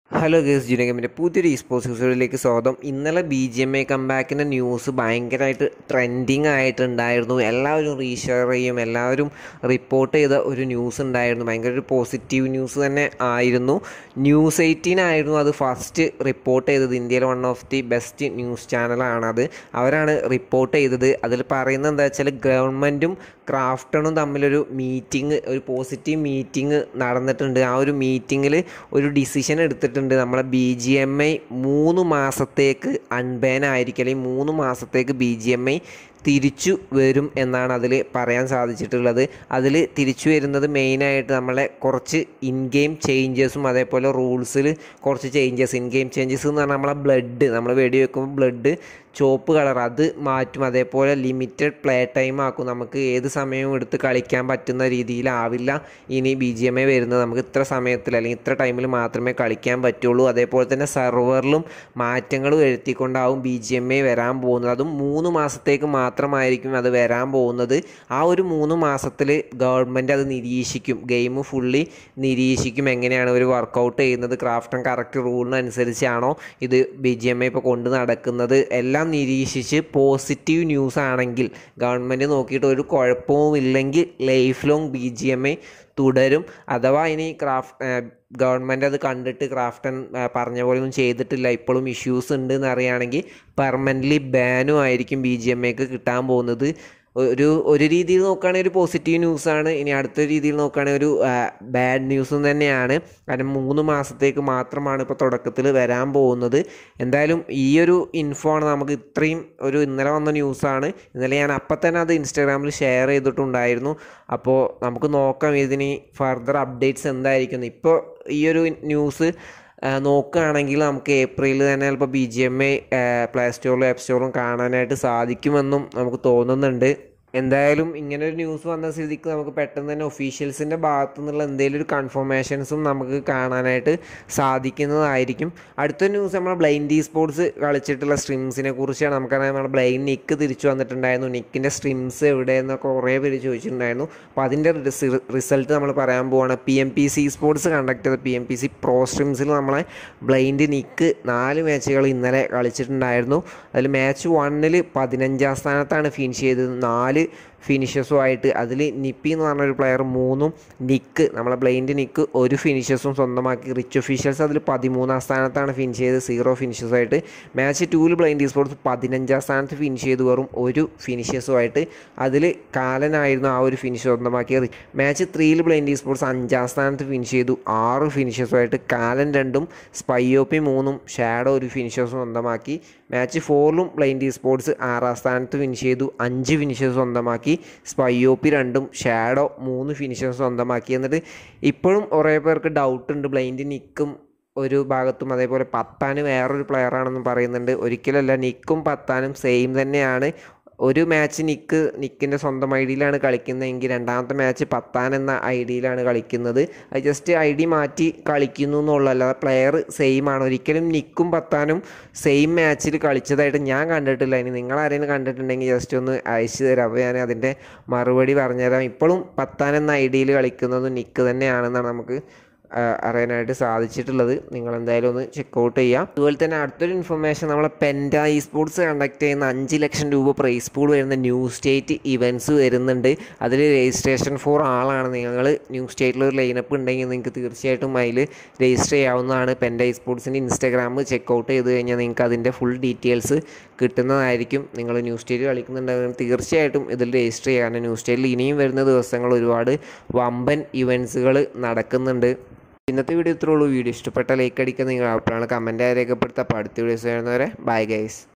hello guys ജുനഗമിൻ്റെ പുതിയൊരു esports എപ്പിസോഡിലേക്ക് സ്വാഗതം ഇന്നലെ ബി ജി എം എ കംബാക്കിൻ്റെ ന്യൂസ് ഭയങ്കരമായിട്ട് ട്രെൻഡിങ് ആയിട്ടുണ്ടായിരുന്നു എല്ലാവരും റീഷെയർ ചെയ്യും എല്ലാവരും റിപ്പോർട്ട് ചെയ്ത ഒരു ന്യൂസ് ഉണ്ടായിരുന്നു ഭയങ്കര ഒരു പോസിറ്റീവ് ന്യൂസ് തന്നെ ആയിരുന്നു ന്യൂസ് എയ്റ്റീൻ ആയിരുന്നു അത് ഫസ്റ്റ് റിപ്പോർട്ട് ചെയ്തത് ഇന്ത്യയിലെ one of the best news ചാനലാണത് അവരാണ് റിപ്പോർട്ട് ചെയ്തത് അതിൽ പറയുന്നത് എന്താ വെച്ചാൽ ഗവൺമെൻറ്റും ക്രാഫ്റ്റണും തമ്മിലൊരു മീറ്റിംഗ് ഒരു പോസിറ്റീവ് മീറ്റിംഗ് നടന്നിട്ടുണ്ട് ആ ഒരു മീറ്റിങ്ങിൽ ഒരു ഡിസിഷൻ എടുത്തിട്ടുണ്ട് നമ്മളെ ബി ജി എം ഐ മൂന്ന് മാസത്തേക്ക് അൺബാൻ ആയിരിക്കും അല്ലെങ്കിൽ മൂന്ന് മാസത്തേക്ക് ബി ജി എം ഐ തിരിച്ചു വരും എന്നാണ് അതിൽ പറയാൻ സാധിച്ചിട്ടുള്ളത് അതിൽ തിരിച്ചു വരുന്നത് മെയിനായിട്ട് നമ്മളെ കുറച്ച് ഇൻ ഗെയിം ചേഞ്ചസും അതേപോലെ റൂൾസിൽ കുറച്ച് ചേഞ്ചസ് ഇൻ ഗെയിം ചേഞ്ചസ് എന്ന് പറഞ്ഞാൽ നമ്മളെ ബ്ലഡ് നമ്മൾ വെടി വെക്കുമ്പോൾ ബ്ലഡ് ചുവപ്പ് കളർ അത് മാറ്റും അതേപോലെ ലിമിറ്റഡ് പ്ലേ ടൈം ആക്കും നമുക്ക് ഏത് സമയവും എടുത്ത് കളിക്കാൻ പറ്റുന്ന രീതിയിലാവില്ല ഇനി ബി ജി എം ഐ വരുന്നത് നമുക്ക് ഇത്ര സമയത്തിൽ അല്ലെങ്കിൽ ഇത്ര ടൈമിൽ മാത്രമേ കളിക്കാൻ പറ്റുള്ളൂ അതേപോലെ തന്നെ സെർവറിലും മാറ്റങ്ങൾ വരുത്തിക്കൊണ്ടാവും ബി ജി എം ഐ വരാൻ പോകുന്നത് അതും മൂന്ന് മാസത്തേക്ക് മാത്രമായിരിക്കും അത് വരാൻ പോകുന്നത് ആ ഒരു മൂന്ന് മാസത്തിൽ ഗവൺമെൻറ് അത് നിരീക്ഷിക്കും ഗെയിം ഫുള്ളി നിരീക്ഷിക്കും എങ്ങനെയാണ് ഒരു വർക്കൗട്ട് ചെയ്യുന്നത് ക്രാഫ്റ്റ് ആൻഡ് കറക്റ്റ് റൂളിനനുസരിച്ചാണോ ഇത് ബി ജി എം ഐ ഇപ്പോൾ കൊണ്ട് നടക്കുന്നത് എല്ലാം നിരീക്ഷിച്ച് പോസിറ്റീവ് ന്യൂസ് ആണെങ്കിൽ ഗവൺമെൻറ് നോക്കിയിട്ട് ഒരു കുഴപ്പവും ഇല്ലെങ്കിൽ life long B G M I തുടരും അഥവാ ഇനി ക്രാഫ്റ്റ് ഗവൺമെൻറ് അത് കണ്ടിട്ട് ക്രാഫ്റ്റൻ പറഞ്ഞ പോലെ ഒന്നും ചെയ്തിട്ടില്ല ഇപ്പോഴും ഇഷ്യൂസ് ഉണ്ട് എന്ന് അറിയുകയാണെങ്കിൽ പെർമനൻ്റ്ലി ബാനും ആയിരിക്കും ബി ജി എം ഐക്ക് കിട്ടാൻ പോകുന്നത് ഒരു ഒരു രീതിയിൽ നോക്കുകയാണെങ്കിൽ ഒരു പോസിറ്റീവ് ന്യൂസാണ് ഇനി അടുത്ത രീതിയിൽ നോക്കുകയാണെങ്കിൽ ഒരു ബാഡ് ന്യൂസും തന്നെയാണ് കാരണം മൂന്ന് മാസത്തേക്ക് മാത്രമാണ് ഇപ്പോൾ തുടക്കത്തിൽ വരാൻ പോകുന്നത് എന്തായാലും ഈ ഒരു ഇൻഫോ ആണ് നമുക്ക് ഇത്രയും ഒരു ഇന്നലെ വന്ന ന്യൂസാണ് ഇന്നലെ ഞാൻ അപ്പം തന്നെ അത് ഇൻസ്റ്റാഗ്രാമിൽ ഷെയർ ചെയ്തിട്ടുണ്ടായിരുന്നു അപ്പോൾ നമുക്ക് നോക്കാം ഇതിന് ഫർദർ അപ്ഡേറ്റ്സ് എന്തായിരിക്കും ഇപ്പോൾ ഈ ഒരു ന്യൂസ് നോക്കുകയാണെങ്കിൽ നമുക്ക് ഏപ്രിലിൽ തന്നെ ചിലപ്പോൾ B G M I play സ്റ്റോറിലും ആപ്പ് സ്റ്റോറിലും കാണാനായിട്ട് സാധിക്കുമെന്നും നമുക്ക് തോന്നുന്നുണ്ട് എന്തായാലും ഇങ്ങനെ ഒരു ന്യൂസ് വന്ന സ്ഥിതിക്ക് നമുക്ക് പെട്ടെന്ന് തന്നെ ഒഫീഷ്യൽസിൻ്റെ ഭാഗത്തു നിന്നുള്ള എന്തെങ്കിലും ഒരു കൺഫർമേഷൻസും നമുക്ക് കാണാനായിട്ട് സാധിക്കുന്നതായിരിക്കും അടുത്ത ന്യൂസ് നമ്മൾ ബ്ലൈൻഡ് സ്പോർട്സ് കളിച്ചിട്ടുള്ള സ്ട്രിംസിനെ കുറിച്ചാണ് നമുക്കറിയാം നമ്മുടെ ബ്ലൈൻഡ് നിക്ക് തിരിച്ചു വന്നിട്ടുണ്ടായിരുന്നു നിക്കിൻ്റെ സ്ട്രിംസ് എവിടെയെന്നൊക്കെ കുറേ പേര് ചോദിച്ചിട്ടുണ്ടായിരുന്നു അപ്പോൾ അതിൻ്റെ റിസൾട്ട് നമ്മൾ പറയാൻ പോവാണ് P M P C sports conduct ചെയ്ത P M P C pro സ്ട്രിംസിൽ നമ്മളെ ബ്ലൈൻഡ് നിക്ക് നാല് മാച്ചുകൾ ഇന്നലെ കളിച്ചിട്ടുണ്ടായിരുന്നു അതിൽ മാച്ച് വണ്ണിൽ പതിനഞ്ചാം സ്ഥാനത്താണ് ഫിനിഷ് ചെയ്തത് നാല് ഫിനിഷസുമായിട്ട് അതിൽ നിപ്പി എന്ന് പറഞ്ഞൊരു പ്ലെയർ മൂന്നും നിക്ക് നമ്മളെ ബ്ലൈൻഡ് നിക്ക് ഒരു ഫിനിഷസും സ്വന്തമാക്കി റിച്ച് ഒഫീഷ്യൽസ് അതിൽ പതിമൂന്നാം സ്ഥാനത്താണ് ഫിനിഷ് ചെയ്ത് സീറോ ഫിനിഷസുമായിട്ട് മാച്ച് ടൂവിൽ ബ്ലൈൻഡ് സ്പോർട്സ് പതിനഞ്ചാം സ്ഥാനത്ത് ഫിനിഷ് ചെയ്ത് വെറും ഒരു ഫിനിഷസുമായിട്ട് അതിൽ കാലനായിരുന്നു ആ ഒരു ഫിനിഷ് സ്വന്തമാക്കിയത് മാച്ച് ത്രീയിൽ ബ്ലൈൻഡ് സ്പോർട്സ് അഞ്ചാം സ്ഥാനത്ത് ഫിനിഷ് ചെയ്തു ആറ് ഫിനിഷസുമായിട്ട് കാലൻ രണ്ടും സ്പൈയോപ്പി മൂന്നും ഷാഡോ ഒരു ഫിനിഷസും സ്വന്തമാക്കി മാച്ച് ഫോറിലും ബ്ലൈൻഡ് സ്പോർട്സ് ആറാം സ്ഥാനത്ത് ഫിനിഷ് ചെയ്തു അഞ്ച് ഫിനിഷസ് സ്വന്തമാക്കി സ്പൈയോപ്പി രണ്ടും ഷാഡോ മൂന്ന് ഫിനിഷേഴ്സ് സ്വന്തമാക്കി എന്നിട്ട് ഇപ്പോഴും കുറേ പേർക്ക് ഡൗട്ട് ഉണ്ട് ബ്ലൈൻഡ് നിക്കും ഒരു ഭാഗത്തും അതേപോലെ പത്താന് വേറൊരു പ്ലെയറാണെന്നും പറയുന്നുണ്ട് ഒരിക്കലല്ല നിക്കും പത്താനും സെയിം തന്നെയാണ് ഒരു മാച്ച് നിക്ക് നിക്കിൻ്റെ സ്വന്തം ഐ ഡിയിലാണ് കളിക്കുന്നതെങ്കിൽ രണ്ടാമത്തെ മാച്ച് പത്താൻ എന്ന ഐ ഡിയിലാണ് കളിക്കുന്നത് അത് ജസ്റ്റ് ഐ ഡി മാറ്റി കളിക്കുന്നു എന്നുള്ളൂ അല്ലാതെ പ്ലെയർ സെയിം ആണ് ഒരിക്കലും നിക്കും പത്താനും സെയിം മാച്ചിൽ കളിച്ചതായിട്ട് ഞാൻ കണ്ടിട്ടില്ല ഇനി നിങ്ങൾ ആരെങ്കിലും കണ്ടിട്ടുണ്ടെങ്കിൽ ജസ്റ്റ് ഒന്ന് അയച്ചു തരാം അപ്പോൾ ഞാൻ അതിൻ്റെ മറുപടി പറഞ്ഞുതരാം ഇപ്പോഴും പത്താൻ എന്ന ഐ ഡിയിൽ കളിക്കുന്നത് നിക്ക് തന്നെയാണെന്നാണ് നമുക്ക് അറിയാനായിട്ട് സാധിച്ചിട്ടുള്ളത് നിങ്ങൾ എന്തായാലും ഒന്ന് ചെക്കൗട്ട് ചെയ്യാം അതുപോലെ തന്നെ അടുത്തൊരു ഇൻഫർമേഷൻ നമ്മളെ പെൻഡ ഇ സ്പോർട്സ് കണ്ടക്ട് ചെയ്യുന്ന അഞ്ച് ലക്ഷം രൂപ പ്രൈസ് പൂൾ വരുന്ന ന്യൂ സ്റ്റേറ്റ് ഇവൻറ്റ്സ് വരുന്നുണ്ട് അതിൽ രജിസ്ട്രേഷൻ ഫോർ ആളാണ് നിങ്ങൾ ന്യൂ സ്റ്റേറ്റിൽ ഒരു ലൈനപ്പ് ഉണ്ടെങ്കിൽ നിങ്ങൾക്ക് തീർച്ചയായിട്ടും അതിൽ രജിസ്റ്റർ ചെയ്യാവുന്നതാണ് പെൻഡ ഇ സ്പോർട്സിൻ്റെ ഇൻസ്റ്റാഗ്രാം ചെക്കൗട്ട് ചെയ്ത് കഴിഞ്ഞാൽ നിങ്ങൾക്ക് അതിൻ്റെ ഫുൾ ഡീറ്റെയിൽസ് കിട്ടുന്നതായിരിക്കും നിങ്ങൾ ന്യൂ സ്റ്റേറ്റ് കളിക്കുന്നുണ്ടെങ്കിൽ തീർച്ചയായിട്ടും ഇതിൽ രജിസ്റ്റർ ചെയ്യാൻ ന്യൂ സ്റ്റേറ്റിൽ ഇനിയും വരുന്ന ദിവസങ്ങൾ ഒരുപാട് വമ്പൻ ഇവൻറ്റ്സുകൾ നടക്കുന്നുണ്ട് ഇന്നത്തെ വീഡിയോ ഇത്രേ ഉള്ളൂ വീഡിയോ ഇഷ്ടപ്പെട്ട ലൈക്ക് അടിക്കുക നിങ്ങൾ അഭിപ്രായങ്ങൾ കമൻറ്റായി രേഖപ്പെടുത്താം അപ്പോൾ അടുത്ത വീഡിയോസ് വരുന്നവരെ ബൈ ഗൈസ്